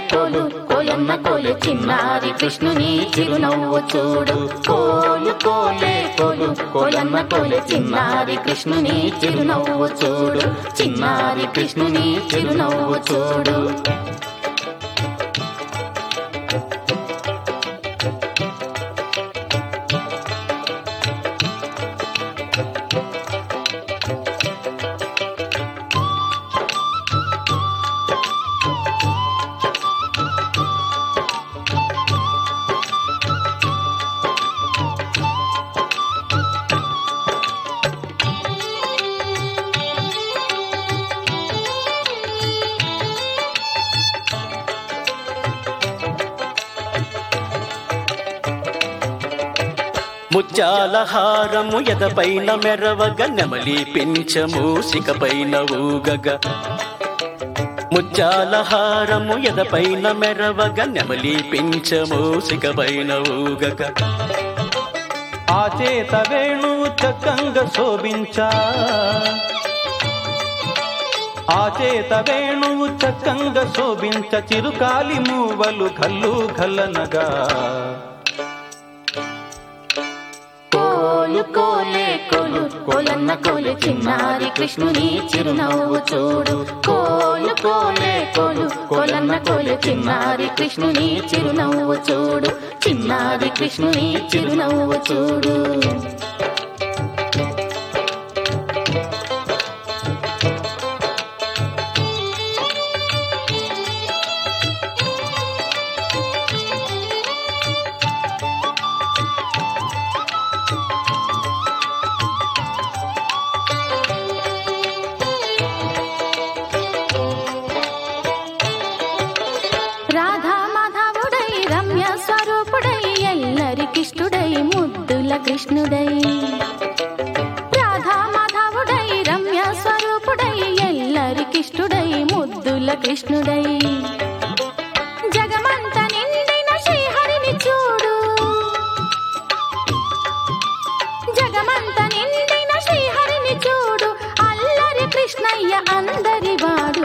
కోలు కోలన్న కోలు చిన్నారి కృష్ణుని చిరునవ్వు చూడు కోలు కోలే కోలు కోలన్న కోలు చిన్నారి కృష్ణుని చిరునవ్వు చూడు చిన్నారి కృష్ణుని చిరునవ్వు చూడు ముత్యాల హారము ఎదపైన మెరవగ నెమలి పింఛము సికపైన ఊగగ ముత్యాల హారము ఎదపైన మెరవగ నెమలి పింఛము సికపైన ఊగగ ఆ చేత వేణువు చక్కంగా శోభించా ఆ చేత వేణువు చక్కంగా శోభించ చిరుకాలి మూవలు కల్లు కల్లనగా కోలు కోలే కోలు కోలన్న కోలు చిన్నారి కృష్ణుని చిరునవ్వు చూడు కోలు కోలే కోలు కోలన్న కోలు చిన్నారి కృష్ణుని చిరునవ్వు చూడు చిన్నారి కృష్ణుని చిరునవ్వు చూడు రాధా మాధవుడై రమ్య స్వరూపుడై ఎల్లరికిష్టుడై ముద్దుల కృష్ణుడై రాధా మాధవుడై రమ్య స్వరూపుడై ఎల్లరికిష్టుడై ముద్దుల కృష్ణుడై జగమంత నిండిన శ్రీహరిని చూడు జగమంత నిండిన శ్రీహరిని చూడు అల్లరి కృష్ణయ్య అందరి వాడు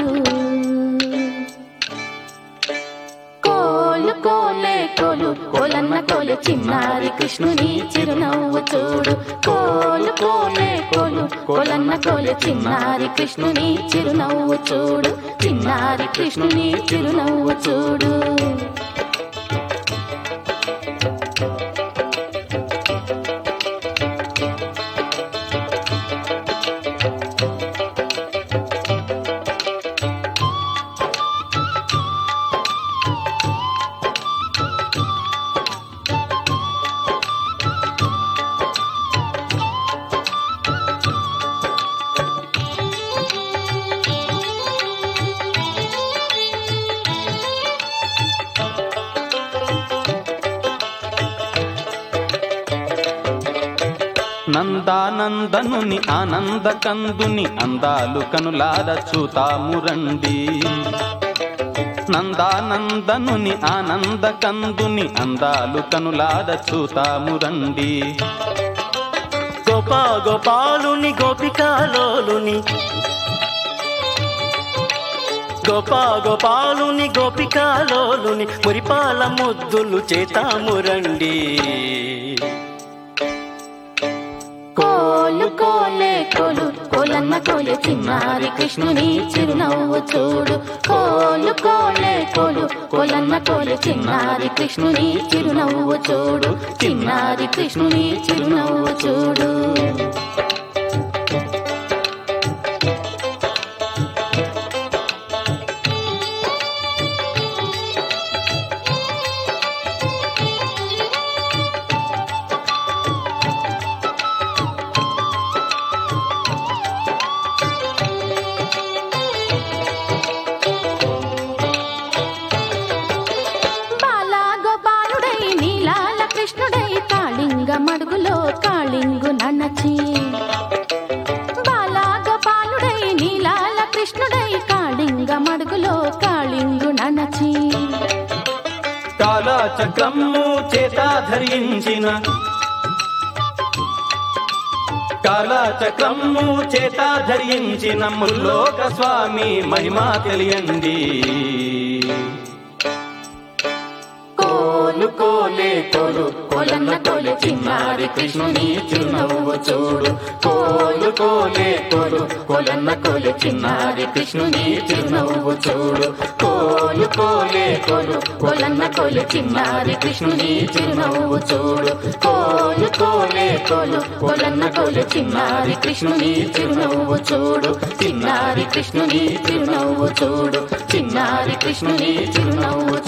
కోలు కోలే కోలు కోలన్న కోలు చిన్నారి కృష్ణుని చిరునవ్వు చూడు కోలు కోలే కోలు కోలన్న కోలు చిన్నారి కృష్ణుని చిరునవ్వు చూడు చిన్నారి కృష్ణుని చిరునవ్వు చూడు నందానందనుని ఆనంద కందుని అందాలు కనులార చూతాము రండి నందానందనుని ఆనంద కందుని అందాలు కనులార చూతాము రండి గోపా గోపాలుని గోపికాలోలుని గోపా గోపాలుని గోపికాలోలుని మురిపాల ముద్దులు చేతాము రండి కోలు కోలే కోలు కోలన్న కోలు చిన్నారి కృష్ణుని చిరునవ్వు చూడు కోలు కోలే కోలు కోలన్న కోలు చిన్నారి కృష్ణుని చిరునవ్వు చూడు చిన్నారి కృష్ణుని చిరునవ్వు చూడు బాలా గోపాలుడై నీలాల కృష్ణుడై కాళింగ మడుగులో కాళింగు నన్నచి బాలా గోపాలుడై నీలాల కృష్ణుడై కాళింగ మడుగులో కాళింగు నన్నచి కాలా చక్రము చేత ధరించిన కాలా చక్రము చేత ధరించిన ముల్లోక స్వామి మహిమా తెలియండి కోలు కోలన్న కోలు చిన్నారి కృష్ణుని చిరునవ్వు చూడు కోలు కోలే కోలు కోలన్న కోలు చిన్నారి కృష్ణుని చిరునవ్వు చూడు కోలు కోలే కోలు కోలన్న కోలు చిన్నారి కృష్ణుని చిరునవ్వు చూడు కోలు కోలే కోలు కోలన్న కోలు చిన్నారి కృష్ణుని చిరునవ్వు చూడు చిన్నారి కృష్ణుని చిరునవ్వు చూడు చిన్నారి కృష్ణుని చిరునవ్వు